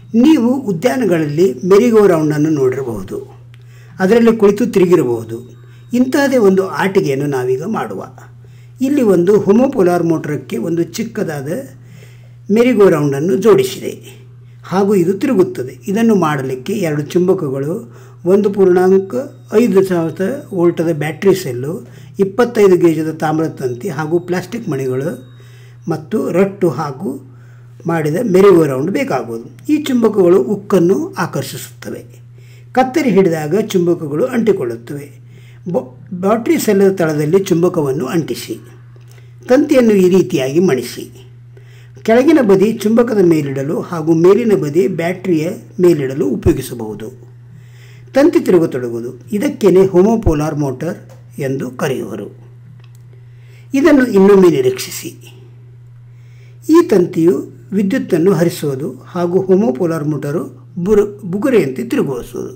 ನೀವು ಉದ್ಯಾನಗಳಲ್ಲಿ ಮೆರಿಗೋ ರೌಂಡನ್ನು ನೋಡಿರಬಹುದು ಅದರಲ್ಲಿ ಕುಳಿತು ತಿರುಗಿರಬಹುದು ಇಂತಹದೇ ಒಂದು ಆಟಿಕೆಯನ್ನು ನಾವೀಗ ಮಾಡುವ ಇಲ್ಲಿ ಒಂದು ಹೋಮೋಪೋಲಾರ್ ಮೋಟರಕ್ಕೆ ಒಂದು ಚಿಕ್ಕದಾದ ಮೆರಿಗೋ ರೌಂಡನ್ನು ಜೋಡಿಸಿದೆ ಹಾಗೂ ಇದು ತಿರುಗುತ್ತದೆ ಇದನ್ನು ಮಾಡಲಿಕ್ಕೆ ಎರಡು ಚುಂಬಕಗಳು ಒಂದು ಪೂರ್ಣಾಂಕ ಐದು ಸಾವಿರ ವೋಲ್ಟದ ಬ್ಯಾಟ್ರಿ ಸೆಲ್ಲು ಇಪ್ಪತ್ತೈದು ಗೇಜದ ತಾಮ್ರದ ತಂತಿ ಹಾಗೂ ಪ್ಲಾಸ್ಟಿಕ್ ಮಣಿಗಳು ಮತ್ತು ರಟ್ಟು ಹಾಗೂ ಮಾಡಿದ ಮೆರಿಗೋ ರೌಂಡ್ ಬೇಕಾಗುವುದು ಈ ಚುಂಬಕಗಳು ಉಕ್ಕನ್ನು ಆಕರ್ಷಿಸುತ್ತವೆ ಕತ್ತರಿ ಹಿಡಿದಾಗ ಚುಂಬಕಗಳು ಅಂಟಿಕೊಳ್ಳುತ್ತವೆ ಬ್ಯಾಟ್ರಿ ಸೆಲ್ಲದ ತಳದಲ್ಲಿ ಚುಂಬಕವನ್ನು ಅಂಟಿಸಿ ತಂತಿಯನ್ನು ಈ ರೀತಿಯಾಗಿ ಮಣಿಸಿ ಕೆಳಗಿನ ಬದಿ ಚುಂಬಕದ ಮೇಲಿಡಲು ಹಾಗೂ ಮೇಲಿನ ಬದಿ ಬ್ಯಾಟ್ರಿಯ ಮೇಲಿಡಲು ಉಪಯೋಗಿಸಬಹುದು ತಂತಿ ತಿರುಗತೊಡಗುವುದು ಇದಕ್ಕೇನೆ ಹೋಮೋಪೋಲಾರ್ ಮೋಟರ್ ಎಂದು ಕರೆಯುವರು ಇದನ್ನು ಇನ್ನೊಮ್ಮೆ ನಿರೀಕ್ಷಿಸಿ ಈ ತಂತಿಯು ವಿದ್ಯುತ್ತನ್ನು ಹರಿಸುವುದು ಹಾಗೂ ಹೋಮೋಪೋಲಾರ್ ಮೋಟರು ಬುರು ಬುಗುರೆಯಂತೆ ತಿರುಗಿಸುವುದು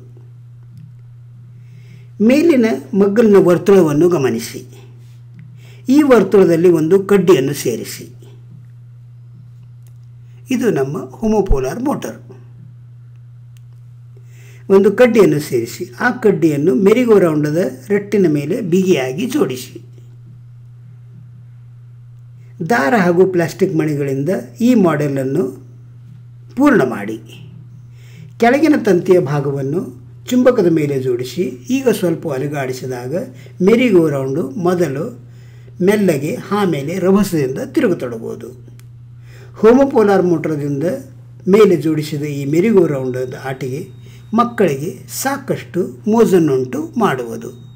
ಮೇಲಿನ ಮಗ್ಗಲಿನ ವರ್ತುಳವನ್ನು ಗಮನಿಸಿ ಈ ವರ್ತುಳದಲ್ಲಿ ಒಂದು ಕಡ್ಡಿಯನ್ನು ಸೇರಿಸಿ ಇದು ನಮ್ಮ ಹೋಮೋಪೋಲಾರ್ ಮೋಟರ್ ಒಂದು ಕಡ್ಡಿಯನ್ನು ಸೇರಿಸಿ ಆ ಕಡ್ಡಿಯನ್ನು ಮೆರಿಗೋ ರೌಂಡದ ರಟ್ಟಿನ ಮೇಲೆ ಬಿಗಿಯಾಗಿ ಜೋಡಿಸಿ ದಾರ ಹಾಗೂ ಪ್ಲಾಸ್ಟಿಕ್ ಮಣಿಗಳಿಂದ ಈ ಮಾಡೆಲನ್ನು ಪೂರ್ಣ ಮಾಡಿ ಕೆಳಗಿನ ತಂತಿಯ ಭಾಗವನ್ನು ಚುಂಬಕದ ಮೇಲೆ ಜೋಡಿಸಿ ಈಗ ಸ್ವಲ್ಪ ಅಲುಗಾಡಿಸಿದಾಗ ಮೆರಿಗೋ ರೌಂಡು ಮೊದಲು ಮೆಲ್ಲಗೆ ಆಮೇಲೆ ರಭಸದಿಂದ ತಿರುಗತೊಡಬಹುದು ಹೋಮೋಪೋಲಾರ್ ಮೋಟರ್ದಿಂದ ಮೇಲೆ ಜೋಡಿಸಿದ ಈ ಮೆರಿಗೋ ರೌಂಡ್ ಆಟಿಗೆ ಮಕ್ಕಳಿಗೆ ಸಾಕಷ್ಟು ಮೋಜನ್ನುಂಟು ಮಾಡುವುದು